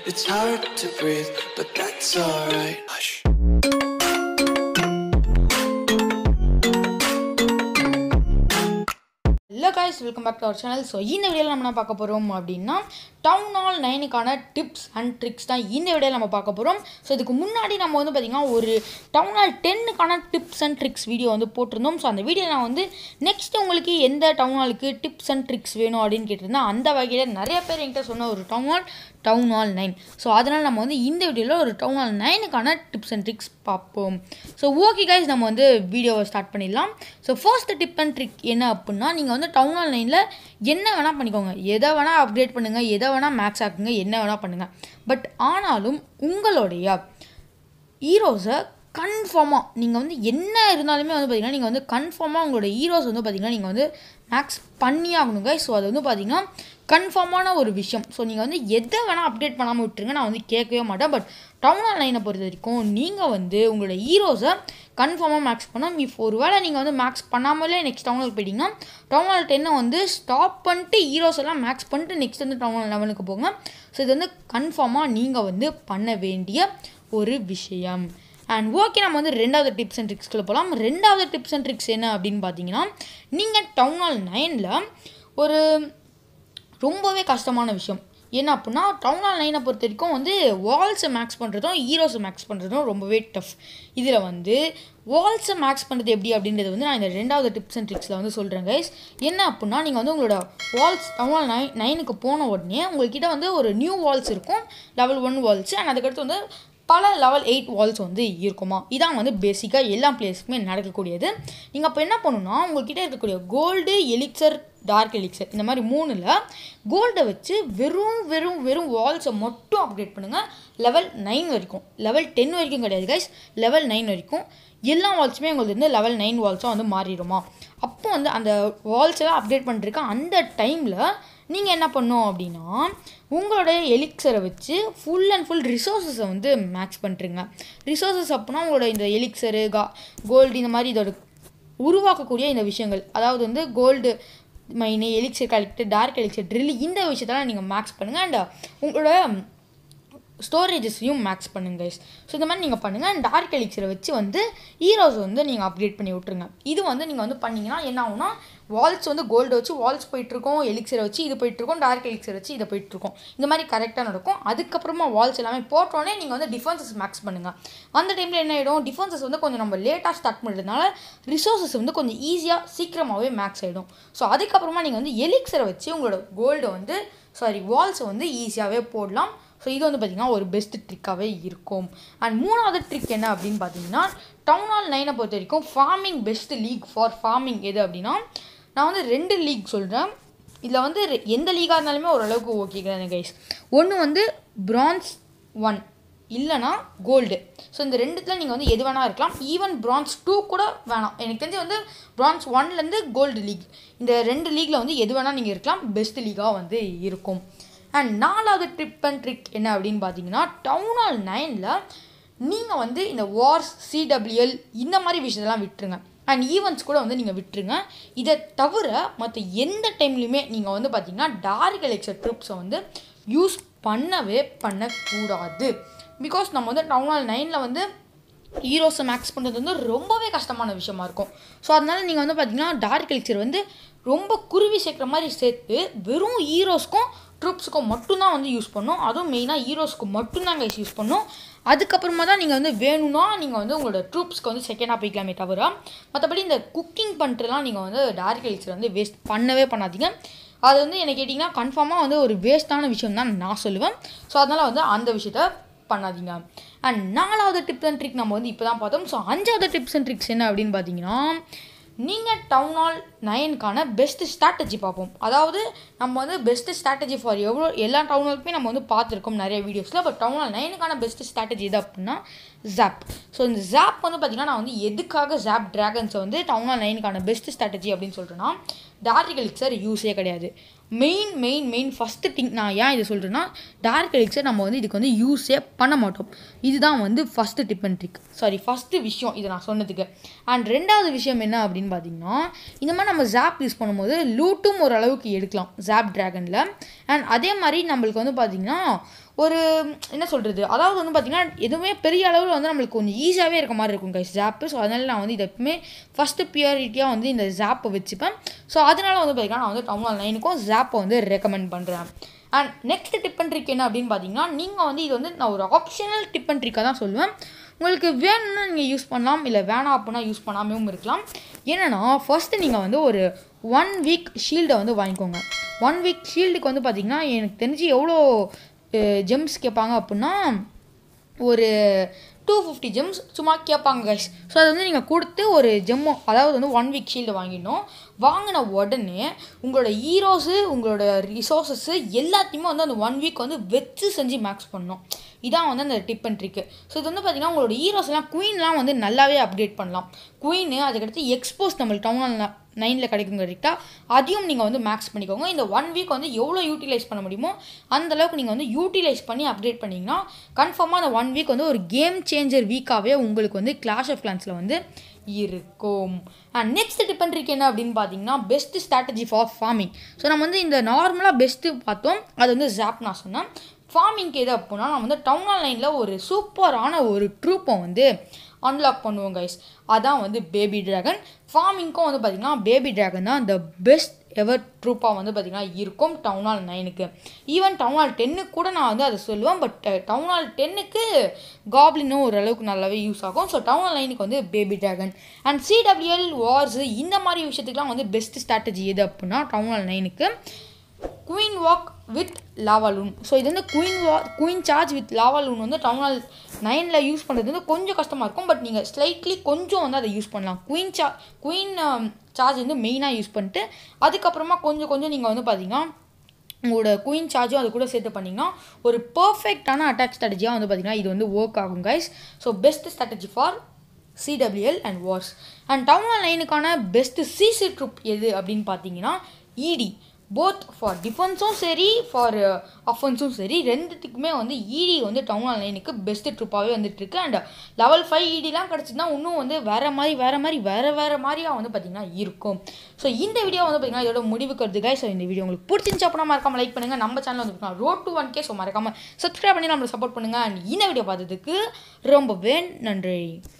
It's hard to breathe, but that's alright. Hush. Hello guys welcome back to our channel so இந்த வீடியோவில் நம்ம என்ன பார்க்க போகிறோம் அப்படின்னா டவுன் ஹால் நைனுக்கான டிப்ஸ் அண்ட் ட்ரிக்ஸ் தான் இந்த வீடியோவில் நம்ம பார்க்க போகிறோம் ஸோ இதுக்கு முன்னாடி நம்ம வந்து பார்த்திங்கன்னா ஒரு டவுன் ஹால் டென்னுக்கான டிப்ஸ் அண்ட் ட்ரிக்ஸ் வீடியோ வந்து போட்டிருந்தோம் ஸோ அந்த வீடியோ நான் வந்து நெக்ஸ்ட் உங்களுக்கு எந்த டவுன் ஹாலுக்கு டிப்ஸ் அண்ட் ட்ரிக்ஸ் வேணும் அப்படின்னு கேட்டிருந்தேன் அந்த வகையில் நிறைய பேர் என்கிட்ட சொன்ன ஒரு town hall town hall nine so அதனால் நம்ம வந்து இந்த வீடியோவில் ஒரு டவுன் ஹால் நைனுக்கான டிப்ஸ் அண்ட் ட்ரிக்ஸ் பார்ப்போம் ஸோ ஓகே கைஸ் நம்ம வந்து வீடியோவை ஸ்டார்ட் பண்ணிடலாம் so first tip and trick என்ன அப்படின்னா நீங்கள் வந்து டவுன் ஹால் நைனில் என்ன வேணால் பண்ணிக்கோங்க எதை வேணால் அப்டேட் பண்ணுங்கள் எதை வேணால் மேக்ஸ் ஆக்குங்க என்ன வேணால் பண்ணுங்கள் பட் ஆனாலும் உங்களுடைய ஹீரோஸை கன்ஃபார்மாக நீங்கள் வந்து என்ன இருந்தாலுமே வந்து பார்த்தீங்கன்னா நீங்கள் வந்து கன்ஃபார்மாக உங்களோட ஹீரோஸ் வந்து பார்த்தீங்கன்னா நீங்கள் வந்து மேக்ஸ் பண்ணி ஆகணுங்க ஸோ அது வந்து பார்த்தீங்கன்னா கன்ஃபார்மான ஒரு விஷயம் ஸோ நீங்கள் வந்து எதை வேணால் அப்டேட் பண்ணாமல் விட்டுருங்க நான் வந்து கேட்கவே மாட்டேன் பட் டவுன் ஆன் லைனை பொறுத்த வரைக்கும் நீங்கள் வந்து உங்களோட ஹீரோஸை கன்ஃபார்மாக மேக்ஸ் பண்ணணும் இப்போ ஒரு வேளை நீங்கள் வந்து மேக்ஸ் பண்ணாமலே நெக்ஸ்ட் டவுனுக்கு போயிட்டீங்கன்னா டவுன் ஹால் டென்னை வந்து ஸ்டாப் பண்ணிட்டு ஹீரோஸ் எல்லாம் மேக்ஸ் பண்ணிட்டு நெக்ஸ்ட் வந்து டவுன் ஹால் லெவலுக்கு போங்க ஸோ இது வந்து கன்ஃபார்மாக நீங்கள் வந்து பண்ண வேண்டிய ஒரு விஷயம் அண்ட் ஓகே நம்ம வந்து ரெண்டாவது டிப்ஸ் அண்ட் ட்ரிக்ஸ்க்குள்ள போகலாம் ரெண்டாவது டிப்ஸ் அண்ட் ட்ரிக்ஸ் என்ன அப்படின்னு பார்த்தீங்கன்னா நீங்கள் டவுன் ஹால் நைனில் ஒரு ரொம்பவே கஷ்டமான விஷயம் என்ன அப்படின்னா டவுன் ஹால் நைனை பொறுத்த வரைக்கும் வந்து வால்ஸை மேக்ஸ் பண்ணுறதும் ஹீரோஸை மேக்ஸ் பண்ணுறதும் ரொம்பவே டஃப் இதில் வந்து வால்ஸை மேக்ஸ் பண்ணுறது எப்படி அப்படின்றது வந்து நான் இந்த ரெண்டாவது டிப்ஸ் அண்ட் ட்ரிக்ஸில் வந்து சொல்கிறேன் கைஸ் என்ன அப்படின்னா நீங்கள் வந்து உங்களோட வால்ஸ் டவுன் ஹால் நைன் நைனுக்கு போன உடனே உங்கள்கிட்ட வந்து ஒரு நியூ வால்ஸ் இருக்கும் லெவல் ஒன் வால்ஸ் அண்ட் அதுக்கடுத்து வந்து பல லெவல் எயிட் வால்ஸ் வந்து இருக்குமா இதான் வந்து பேசிக்காக எல்லா பிளேஸ்க்குமே நடக்கக்கூடியது நீங்கள் அப்போ என்ன பண்ணணும்னா உங்கள்கிட்ட இருக்கக்கூடிய கோல்டு எலிக்சர் டார்க் எலிக்சர் இந்த மாதிரி மூணில் கோல்டை வச்சு வெறும் வெறும் வெறும் வால்ஸை மட்டும் அப்கிரேட் பண்ணுங்கள் லெவல் நைன் வரைக்கும் லெவல் டென் வரைக்கும் கிடையாது கைஸ் லெவல் நைன் வரைக்கும் எல்லா வால்ஸுமே உங்களுக்கு வந்து லெவல் நைன் வால்ஸாக வந்து மாறிடுமா அப்போ வந்து அந்த வால்ஸ் எல்லாம் அப்டேட் பண்ணிருக்க அந்த டைமில் நீங்கள் என்ன பண்ணோம் அப்படின்னா உங்களோட எலிக்சரை வச்சு ஃபுல் அண்ட் ஃபுல் ரிசோர்ஸஸை வந்து மேக்ஸ் பண்ணுறீங்க ரிசோர்ஸஸ் அப்படின்னா உங்களோட இந்த எலிக்சரு கா கோல்டு இந்த மாதிரி இதோட உருவாக்கக்கூடிய இந்த விஷயங்கள் அதாவது வந்து gold mine elixir collector dark elixir drill இந்த விஷயத்தெல்லாம் நீங்கள் மேக்ஸ் பண்ணுங்கள் அண்ட் உங்களோட ஸ்டோரேஜஸையும் மேக்ஸ் பண்ணுங்க guys ஸோ இந்த மாதிரி நீங்கள் பண்ணுங்கள் அண்ட் டார்க் எலிக்சரை வச்சு வந்து ஹீரோஸ் வந்து நீங்கள் அப்கிரேட் பண்ணி விட்ருங்க இது வந்து நீங்கள் வந்து பண்ணிங்கன்னா என்ன ஆகும்னா வால்ஸ் வந்து கோல்டு வச்சு வால்ஸ் போயிட்டுருக்கோம் எலிக்சரை வச்சு இது போயிட்டுருக்கோம் டார்க் எலிக்சர் வச்சு இதை போயிட்டுருக்கோம் இந்த மாதிரி கரெக்டாக நடக்கும் அதுக்கப்புறமா வால்ஸ் எல்லாமே போட்டோன்னே நீங்கள் வந்து டிஃபென்சஸ் மேக்ஸ் பண்ணுங்கள் அந்த டைமில் என்ன ஆகிடும் டிஃபென்சஸ் வந்து கொஞ்சம் நம்ம லேட்டாக ஸ்டார்ட் பண்ணுறதுனால ரிசோர்ஸஸ் வந்து கொஞ்சம் ஈஸியாக சீக்கிரமாகவே மேக்ஸ் ஆகிடும் ஸோ அதுக்கப்புறமா நீங்கள் வந்து எலிக்சரை வச்சு உங்களோட கோல்டை வந்து சாரி வால்ஸை வந்து ஈஸியாகவே போடலாம் ஸோ இது வந்து பார்த்திங்கன்னா ஒரு பெஸ்ட் ட்ரிக்காகவே இருக்கும் அண்ட் மூணாவது ட்ரிக் என்ன அப்படின்னு பார்த்தீங்கன்னா டவுன் ஹால் நைனை பொறுத்த வரைக்கும் farming best league for farming எது அப்படின்னா நான் வந்து ரெண்டு லீக் சொல்கிறேன் இதில் வந்து ரெ- எந்த லீகாக இருந்தாலுமே ஓரளவுக்கு ஓகே கைஸ் ஒன்று வந்து பிரான்ஸ் ஒன் இல்லைனா கோல்டு ஸோ இந்த ரெண்டுத்தில் நீங்கள் வந்து எது வேணால் இருக்கலாம் ஈவன் பிரான்ஸ் டூ கூட வேணாம் எனக்கு தெரிஞ்சு வந்து பிரான்ஸ் ஒன்லேருந்து கோல்டு லீக் இந்த ரெண்டு லீக்கில் வந்து எது வேணால் நீங்கள் இருக்கலாம் பெஸ்ட் லீகாக வந்து இருக்கும் அண்ட் நாலாவது ட்ரிப் அண்ட் ட்ரிக் என்ன அப்படின்னு பார்த்தீங்கன்னா டவுன் ஹால் நைனில் நீங்கள் வந்து இந்த வார்ஸ் சிடபிள்யூஎல் இந்த மாதிரி விஷயத்தெல்லாம் விட்டுருங்க அண்ட் ஈவெண்ட்ஸ் கூட வந்து நீங்கள் விட்டுருங்க இதை தவிர மற்ற எந்த டைம்லையுமே நீங்கள் வந்து பார்த்தீங்கன்னா டார்க் எலெக்சர் ட்ரிப்ஸை வந்து யூஸ் பண்ணவே பண்ணக்கூடாது பிகாஸ் நம்ம வந்து டவுன் ஹால் நைனில் வந்து ஹீரோஸை மேக்ஸ் பண்ணுறது வந்து ரொம்பவே கஷ்டமான விஷயமா இருக்கும் ஸோ அதனால நீங்கள் வந்து பார்த்தீங்கன்னா டார்க் எலிக்சர் வந்து ரொம்ப குருவி சேர்க்குற மாதிரி சேர்த்து வெறும் ஹீரோஸ்க்கும் ட்ரூப்ஸுக்கும் மட்டும்தான் வந்து யூஸ் பண்ணும் அதுவும் மெயினாக ஹீரோஸ்க்கு மட்டும்தான் கைஸ் யூஸ் பண்ணும் அதுக்கப்புறமா தான் நீங்கள் வந்து வேணும்னா நீங்கள் வந்து உங்களோட ட்ரூப்ஸ்க்கு வந்து செகண்டாக போய்க்கலாமே தவிர மற்றபடி இந்த குக்கிங் பண்ணிட்டுலாம் நீங்கள் வந்து டார்க் எலிக்சர் வந்து வேஸ்ட் பண்ணவே பண்ணாதீங்க அது வந்து என்ன கேட்டிங்கன்னா கன்ஃபார்மாக வந்து ஒரு வேஸ்ட்டான விஷயம் தான் நான் சொல்லுவேன் ஸோ அதனால் வந்து அந்த விஷயத்த பண்ணாதீங்க அண்ட் நாலாவது டிப்ஸ் அண்ட் ட்ரிக் நம்ம வந்து இப்போ தான் பார்த்தோம் ஸோ அஞ்சாவது டிப்ஸ் அண்ட் ட்ரிக்ஸ் என்ன அப்படின்னு பார்த்தீங்கன்னா நீங்கள் டவுன் ஹால் நைனுக்கான பெஸ்ட் ஸ்ட்ராட்டஜி பார்ப்போம் அதாவது நம்ம வந்து பெஸ்ட் ஸ்ட்ராட்டஜி ஃபார் எவ்வளோ எல்லா டவுன் ஹாலுக்குமே நம்ம வந்து பார்த்துருக்கோம் நிறைய வீடியோஸில் பட் டவுன் ஹால் நைனுக்கான பெஸ்ட் ஸ்ட்ராட்டஜி எது அப்படின்னா ஜாப் ஸோ இந்த ஜாப் வந்து பார்த்திங்கன்னா நான் வந்து எதுக்காக ஜாப் ட்ராகன்ஸை வந்து டவுன் ஹால் நைனுக்கான பெஸ்ட் ஸ்ட்ராட்டஜி அப்படின்னு சொல்கிறேன்னா டார்க் எலிக்சர் யூஸே கிடையாது main main main first thing நான் ஏன் இதை சொல்கிறேன்னா டார்க் எலிக்சர் நம்ம வந்து இதுக்கு வந்து யூஸே பண்ண மாட்டோம் இதுதான் வந்து first tip and trick sorry first விஷயம் இதை நான் சொன்னதுக்கு அண்ட் ரெண்டாவது விஷயம் என்ன அப்படின்னு பார்த்தீங்கன்னா இந்த மாதிரி நம்ம ஜாப் யூஸ் பண்ணும்போது லூட்டும் ஓரளவுக்கு எடுக்கலாம் ஜாப் ட்ராகனில் அண்ட் அதே மாதிரி நம்மளுக்கு வந்து பார்த்திங்கன்னா ஒரு என்ன சொல்கிறது அதாவது வந்து பார்த்திங்கன்னா எதுவுமே பெரிய அளவில் வந்து நம்மளுக்கு கொஞ்சம் ஈஸியாகவே இருக்க மாதிரி இருக்கும் கைஸ் ஜாப்பு ஸோ அதனால நான் வந்து இதை எப்பவுமே ஃபஸ்ட்டு ப்ரியாரிட்டியாக வந்து இந்த ஜாப்பை வச்சுப்பேன் ஸோ அதனால வந்து பார்த்திங்கன்னா நான் வந்து டவுன் ஹால் நைனுக்கும் ஜாப்பை வந்து ரெக்கமெண்ட் பண்ணுறேன் and next tip and trick என்ன அப்படின்னு பார்த்தீங்கன்னா நீங்கள் வந்து இது வந்து நான் ஒரு ஆப்ஷனல் டிப் அண்ட் ட்ரிக்காக தான் சொல்லுவேன் உங்களுக்கு வேணும்னா நீங்கள் யூஸ் பண்ணலாம் இல்லை வேணாம் அப்படின்னா யூஸ் பண்ணாமையும் இருக்கலாம் என்னென்னா ஃபஸ்ட்டு நீங்கள் வந்து ஒரு ஒன் வீக் ஷீல்டை வந்து வாங்கிக்கோங்க ஒன் வீக் ஷீல்டுக்கு வந்து பார்த்திங்கன்னா எனக்கு தெரிஞ்சு எவ்வளோ ஜெம்ஸ் கேட்பாங்க அப்படின்னா ஒரு டூ ஃபிஃப்டி ஜெம்ஸ் சும்மா கேட்பாங்க கைஸ் ஸோ அது வந்து நீங்கள் கொடுத்து ஒரு ஜெம்மோ அதாவது வந்து ஒன் வீக் ஷீல்டு வாங்கிடணும் வாங்கின உடனே உங்களோட ஹீரோஸு உங்களோட ரிசோர்ஸஸ்ஸு எல்லாத்தையுமே வந்து அந்த ஒன் வீக் வந்து வச்சு செஞ்சு மேக்ஸ் பண்ணணும் இதான் வந்து அந்த டிப் அண்ட் ட்ரிக்கு ஸோ இது வந்து பார்த்திங்கன்னா உங்களோட ஹீரோஸ்லாம் குயின்லாம் வந்து நல்லாவே அப்டேட் பண்ணலாம் குயின் அதுக்கடுத்து எக்ஸ்போஸ் நம்மளுக்கு டவுன் நைனில் கிடைக்கும் கரெக்டாக அதையும் நீங்கள் வந்து மேக்ஸ் பண்ணிக்கோங்க இந்த ஒன் வீக் வந்து எவ்வளோ யூட்டிலைஸ் பண்ண முடியுமோ அந்த அளவுக்கு நீங்கள் வந்து யூட்டிலைஸ் பண்ணி அப்டேட் பண்ணிங்கன்னா கன்ஃபார்மாக அந்த ஒன் வீக் வந்து ஒரு கேம் சேஞ்சர் வீக்காகவே உங்களுக்கு வந்து கிளாஷ் ஆஃப் கிளான்ஸில் வந்து இருக்கும் அண்ட் நெக்ஸ்ட் டிபெண்ட் இருக்கு என்ன அப்படின்னு பார்த்தீங்கன்னா best strategy for farming so நம்ம வந்து இந்த நார்மலாக பெஸ்ட்டு பார்த்தோம் அது வந்து ஜாப் நான் சொன்னேன் ஃபார்மிங்க்கு எது அப்படின்னா நான் வந்து டவுன் ஆன்லைனில் ஒரு சூப்பரான ஒரு ட்ரூப்பை வந்து அன்லாக் பண்ணுவோம் கைஸ் அதான் வந்து பேபி ட்ராகன் ஃபார்மிங்க்கும் வந்து பார்த்திங்கன்னா பேபி ட்ராகன் தான் த பெஸ்ட் எவர் ட்ரூப்பாக வந்து பார்த்திங்கன்னா இருக்கும் டவுன் ஹால் நைனுக்கு ஈவன் டவுன் ஹால் டென்னுக்கு கூட நான் வந்து அதை சொல்லுவேன் பட் டவுன் ஹால் டென்னுக்கு காப்ளினும் ஓரளவுக்கு நல்லாவே யூஸ் ஆகும் ஸோ டவுன் ஹால் நைனுக்கு வந்து baby dragon and CWL wars இந்த மாதிரி விஷயத்துக்குலாம் வந்து பெஸ்ட் ஸ்ட்ராட்டஜி எது அப்படின்னா டவுன் ஹால் நைனுக்கு queen walk with Lavaloon so இது வந்து குயின் வா குயின் சார்ஜ் வித் லாவாலூன் வந்து டவுன் ஹால் நைனில் யூஸ் பண்ணுறது வந்து கொஞ்சம் கஷ்டமாக இருக்கும் பட் நீங்கள் ஸ்லைட்லி கொஞ்சம் வந்து அதை யூஸ் பண்ணலாம் குயின் சா குயின் சார்ஜ் வந்து மெயினாக யூஸ் பண்ணிட்டு அதுக்கப்புறமா கொஞ்சம் கொஞ்சம் நீங்கள் வந்து பார்த்தீங்கன்னா உங்களோட குயின் சார்ஜும் அது கூட சேர்த்து பண்ணிங்கன்னா ஒரு பர்ஃபெக்டான அட்டாக் ஸ்ட்ராட்டஜியாக வந்து பார்த்தீங்கன்னா இது வந்து ஒர்க் ஆகும் guys so best strategy for CWL and wars and town hall நைனுக்கான பெஸ்ட்டு சிசி ட்ரூப் எது அப்படின்னு பார்த்தீங்கன்னா இடி போத் ஃபார் டிஃபென்ஸும் சரி ஃபார் அஃபென்ஸும் சரி ரெண்டுத்துக்குமே வந்து இடி வந்து டவுன் ஹால் நைனுக்கு பெஸ்ட்டு ட்ரூப்பாகவே வந்துட்டுருக்கு அண்ட் லெவல் ஃபைவ் இடிலாம் கிடச்சிதுன்னா இன்னும் வந்து வேறு மாதிரி வேறு மாதிரி வேறு வேறு மாதிரியாக வந்து பார்த்திங்கன்னா இருக்கும் ஸோ இந்த வீடியோ வந்து பார்த்திங்கன்னா இதோட முடிவுக்கு வருது ஸோ இந்த வீடியோ உங்களுக்கு பிடிச்சிருந்துச்சு அப்படின்னா மறக்காம லைக் பண்ணுங்கள் நம்ம சேனல் வந்து road to one K so மறக்காமல் சப்ஸ்கிரைப் பண்ணி நம்மளை சப்போர்ட் பண்ணுங்கள் அண்ட் இந்த வீடியோ பார்த்ததுக்கு ரொம்பவே நன்றி